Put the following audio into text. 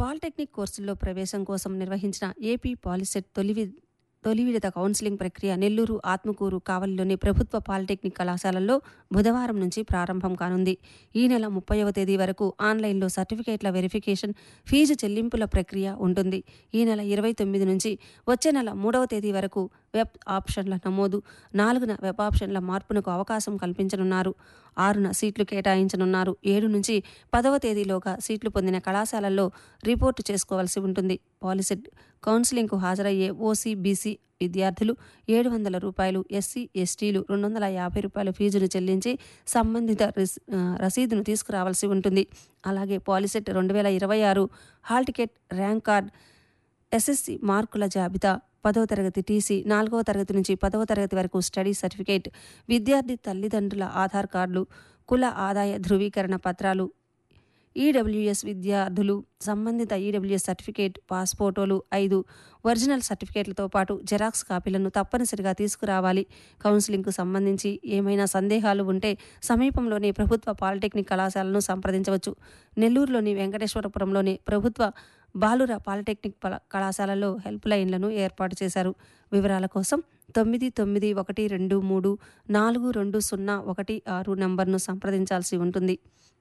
polytechnic కోర్సుల్లో ప్రవేశం కోసం నిర్వహించిన ఏపీ పాలిసెట్ తొలి వి- తొలి విడత కౌన్సిలింగ్ ప్రక్రియ నెల్లూరు ఆత్మకూరు కావలిలోని ప్రభుత్వ పాలిటెక్నిక్ కళాశాలల్లో బుధవారం నుంచి ప్రారంభం కానుంది ఈ నెల ముప్పైవ తేదీ వరకు ఆన్లైన్లో సర్టిఫికేట్ల వెరిఫికేషన్ ఫీజు చెల్లింపుల ప్రక్రియ ఉంటుంది ఈ నెల ఇరవై తొమ్మిది నుంచి వచ్చే నెల మూడవ తేదీ వరకు వెబ్ ఆప్షన్ల నమోదు నాలుగున వెబ్ ఆప్షన్ల మార్పునకు అవకాశం కల్పించనున్నారు ఆరున సీట్లు కేటాయించనున్నారు ఏడు నుంచి పదవ తేదీలోగా సీట్లు పొందిన కళాశాలల్లో రిపోర్టు చేసుకోవాల్సి ఉంటుంది పాలిసెట్ కౌన్సిలింగ్కు హాజరయ్యే ఓసీ బీసీ విద్యార్థులు ఏడు వందల రూపాయలు ఎస్సీ ఎస్టీలు రెండు వందల యాభై రూపాయల ఫీజును చెల్లించి సంబంధిత రిస్- ఆ, రసీదును తీసుకురావాల్సి ఉంటుంది అలాగే పాలిసెట్ రెండు వేల ఇరవై ఆరు hall ticket rank card SSC మార్కుల జాబితా పదవ తరగతి టీసీ నాలుగవ తరగతి నుంచి పదవ తరగతి వరకు స్టడీ సర్టిఫికేట్ విద్యార్థి తల్లిదండ్రుల ఆధార్ కార్డులు కుల ఆదాయ ధృవీకరణ పత్రాలు ఈడబ్ల్యూఎస్ విద్యార్థులు సంబంధిత ఈడబ్ల్యూఎస్ సర్టిఫికేట్ పాస్పోర్టోలు ఐదు ఒరిజినల్ సర్టిఫికేట్లతో పాటు జెరాక్స్ కాపీలను తప్పనిసరిగా తీసుకురావాలి కౌన్సిలింగ్కు సంబంధించి ఏమైనా సందేహాలు ఉంటే సమీపంలోని ప్రభుత్వ పాలిటెక్నిక్ కళాశాలను సంప్రదించవచ్చు నెల్లూరులోని వెంకటేశ్వరపురంలోని ప్రభుత్వ బాలుర పాలిటెక్నిక్ పల- కళాశాలలో హెల్ప్ లైన్లను ఏర్పాటు చేశారు వివరాల కోసం తొమ్మిది తొమ్మిది ఒకటి రెండు మూడు నాలుగు రెండు సున్నా ఒకటి ఆరు నంబర్ను సంప్రదించాల్సి ఉంటుంది